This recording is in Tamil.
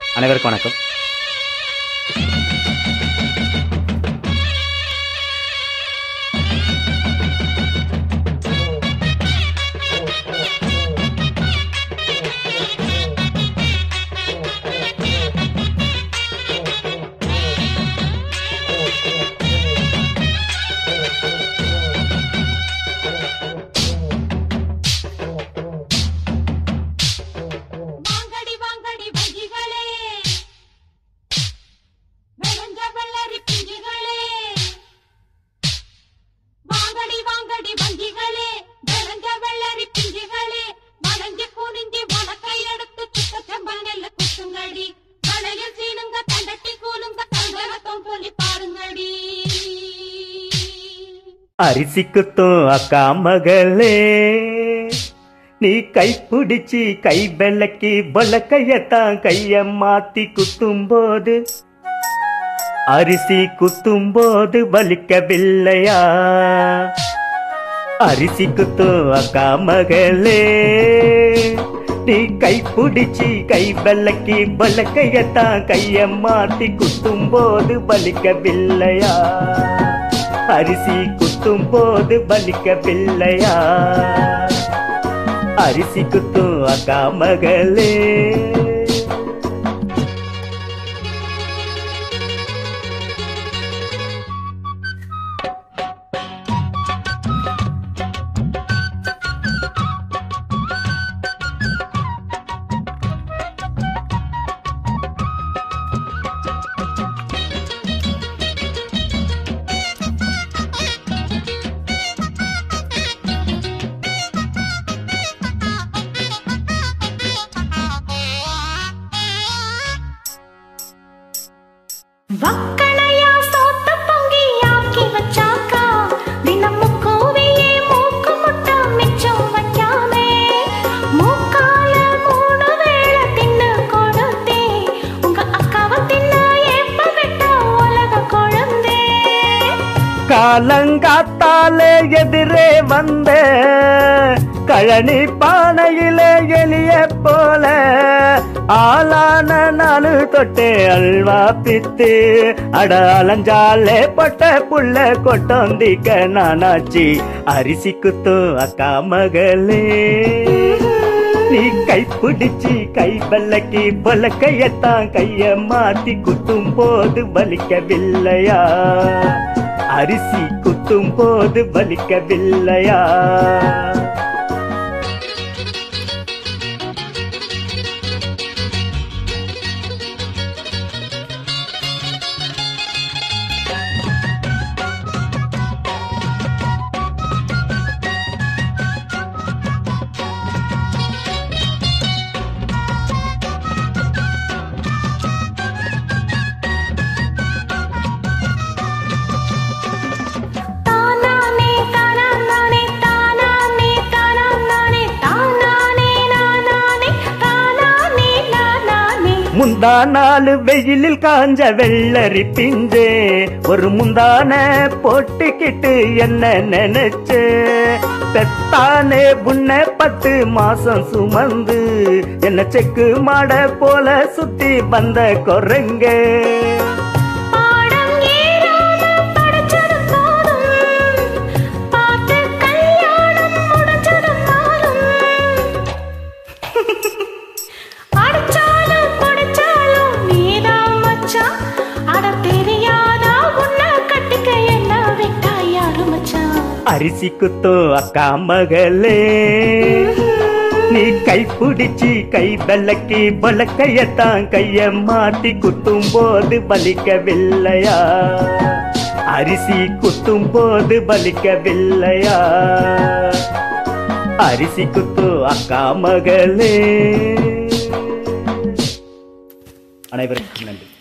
அனைவருக்கும் வணக்கம் வாங்கடி வாங்கடி வங்கிகளே வெளுஞ்ச வெள்ளரி பிஞ்சுகளே வாங்கடி வாங்கடி வங்கிகளே வெளுஞ்ச வெள்ளரி பிஞ்சுகளே வளைஞ்சு குனிஞ்சு வணக்கை எடுத்து சுத்த செம்பல் நெல்லு குத்துங்கடி கடையில் சீனுங்க தண்டட்டி கூலுங்க தங்கரத்தம் சொல்லி பாருங்கடி அரிசி குத்தும் அக்கா மகளே நீ கைப்பிடிச்சி கை வெள்ளக்கி வழக்கையத்தான் கைய மாத்தி குத்தும் போது அரிசி குத்தும் போது வலிக்கவில்லையா அரிசி குத்தும் அக்கா மகளே நீ கைப்பிடிச்சி கை வெள்ளக்கி வழக்கையத்தான் கைய மாத்தி குத்தும் போது வலிக்கவில்லையா அரிசி குத்தும் போது வலிக்கவில்லையா அரிசி குத்தும் அக்கா மகளே வக்கணையா சோத்த பொங்கி ஆக்கி வச்சாக்கா தினமும் கோவியே மூக்கு முட்டை மிச்சம் வைக்காமே மூக்கால மூணு வேளை தின்னு கொடுத்தே உங்க அக்காவை தின்ன எப்ப விட்டா உலக குழந்தே காலங்காத்தாலே எதிரே வந்த கழனி பானையிலே எலிய போல ஆளான நானு தொட்டே அல்வா பித்து அட அலஞ்சாலே பொட்ட புள்ள கொட்டோந்திக்க நானாச்சி அரிசி குத்தும் அக்கா மகளே நீ கை பிடிச்சி கை வல்லக்கி வலக்கையத்தான் கைய மாத்தி குத்தும் போது வலிக்கவில்லையா அரிசி குத்தும் போது வலிக்கவில்லையா தானானே தானானே தானானே தானானே தானானே நானானே தானானே நானானே முந்தா நாலு வெயிலில் காஞ்ச வெள்ளரி பிஞ்சே ஒரு முந்தான போட்டுக்கிட்டு என்ன நினைச்சு பெத்தானே உன்னை பத்து மாசம் சுமந்து என்ன செக்கு மாட போல சுத்தி வந்த குரங்க பாடம் ஏறாம படிச்சதும் போதும் பார்த்து கல்யாணம் முடிச்சதும் போதும் அடிச்சாலும் படிச்சாலும் நீதான் மச்சான் அட தெரியாதா உன்னை கட்டிக்க என்ன விட்டா யாரு மச்சான் அரிசி குத்தோ அக்கா மகளே நீ கை பிடிச்சி கை வெள்ளக்கி வழக்கையத்தான் கைய மாட்டி குத்தும் போது வலிக்கவில்லையா அரிசி குத்தும் போது வலிக்கவில்லையா அரிசி குத்து அக்கா மகளே அனைவருக்கும் நன்றி